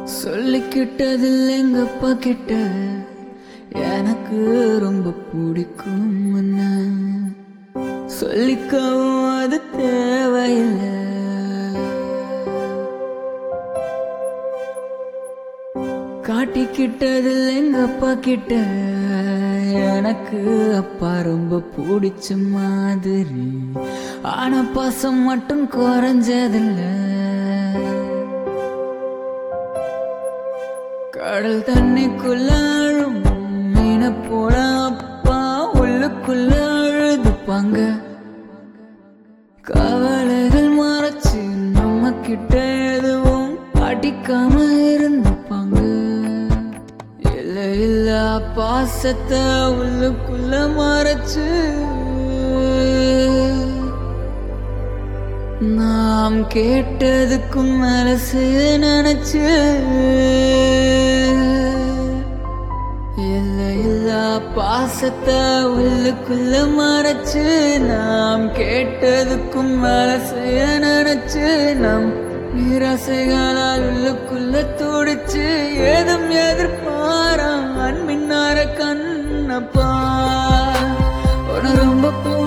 சொல்லிக்கிட்டதில் எங்க அப்பா கிட்ட எனக்கு ரொம்ப பிடிக்கும் சொல்லிக்கவும் அது தேவையில்லை காட்டிக்கிட்டதில் எங்க அப்பா கிட்ட எனக்கு அப்பா ரொம்ப பிடிச்ச மாதிரி ஆனா பாசம் மட்டும் குறைஞ்சதில்லை கடல் தண்ணிக்குள்ள அழும் மீனை போல அப்பா உள்ளுக்குள்ள அழுதுப்பாங்க கவலைகள் மறைச்சு நம்ம கிட்ட எதுவும் அடிக்காம இருந்துப்பாங்க இல்ல இல்ல பாசத்தை உள்ளுக்குள்ள மறைச்சு நாம் கேட்டதுக்கும் மனசு நினைச்சு இல்ல இல்ல பாசத்தை உள்ளுக்குள்ள மறைச்சு நாம் கேட்டதுக்கும் மனசு நினைச்சு நம் நிராசைகளால் உள்ளுக்குள்ள துடிச்சு ஏதும் எதிர்பாரா அன்பின்னார கண்ணப்பா உன ரொம்ப